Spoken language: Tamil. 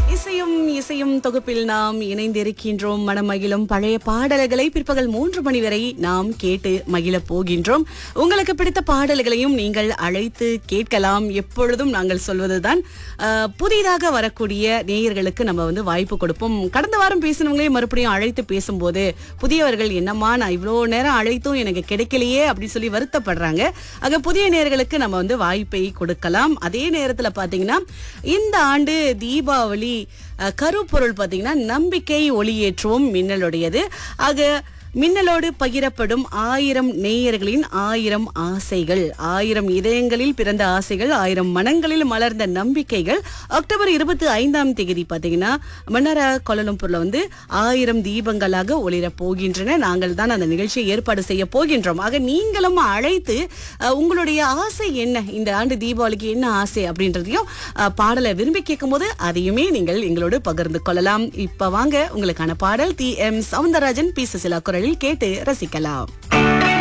இசையும் இசையும் தொகுப்பில் நாம் இணைந்திருக்கின்றோம் மனமகிழும் பழைய பாடல்களை பிற்பகல் மூன்று மணி வரை நாம் கேட்டு மகிழப் போகின்றோம் உங்களுக்கு பிடித்த பாடல்களையும் நீங்கள் அழைத்து கேட்கலாம் எப்பொழுதும் நாங்கள் சொல்வதுதான் அஹ், புதிதாக வரக்கூடிய நேயர்களுக்கு நம்ம வந்து வாய்ப்பு கொடுப்போம் கடந்த வாரம் பேசினவங்களே மறுபடியும் அழைத்து பேசும்போது புதியவர்கள் என்னம்மா நான் இவ்வளோ நேரம் அழைத்தும் எனக்கு கிடைக்கலையே அப்படின்னு சொல்லி வருத்தப்படுறாங்க ஆக புதிய நேயர்களுக்கு நம்ம வந்து வாய்ப்பை கொடுக்கலாம் அதே நேரத்துல பாத்தீங்கன்னா இந்த ஆண்டு தீபாவளி அஹ், கருப்பொருள் பாத்தீங்கன்னா நம்பிக்கை ஒளியேற்றுவோம் மின்னலுடையது ஆக மின்னலோடு பகிரப்படும் ஆயிரம் நேயர்களின் ஆயிரம் ஆசைகள் ஆயிரம் இதயங்களில் பிறந்த ஆசைகள் ஆயிரம் மனங்களில் மலர்ந்த நம்பிக்கைகள் அக்டோபர் இருபத்தி ஐந்தாம் தேதி பாத்தீங்கன்னா மன்னர கோலலம்பூர்ல வந்து ஆயிரம் தீபங்களாக ஒளிரப் போகின்றன நாங்கள் தான் அந்த நிகழ்ச்சியை ஏற்பாடு செய்ய போகின்றோம் ஆக நீங்களும் அழைத்து அஹ், உங்களுடைய ஆசை என்ன இந்த ஆண்டு தீபாவளிக்கு என்ன ஆசை அப்படின்றதையும் அஹ், பாடலை விரும்பி கேட்கும்போது அதையுமே நீங்கள் எங்களோடு பகிர்ந்து கொள்ளலாம் இப்ப வாங்க உங்களுக்கான பாடல் T M Soundararajan P Susheela குரலில் கேட்டு ரசிக்கலாம்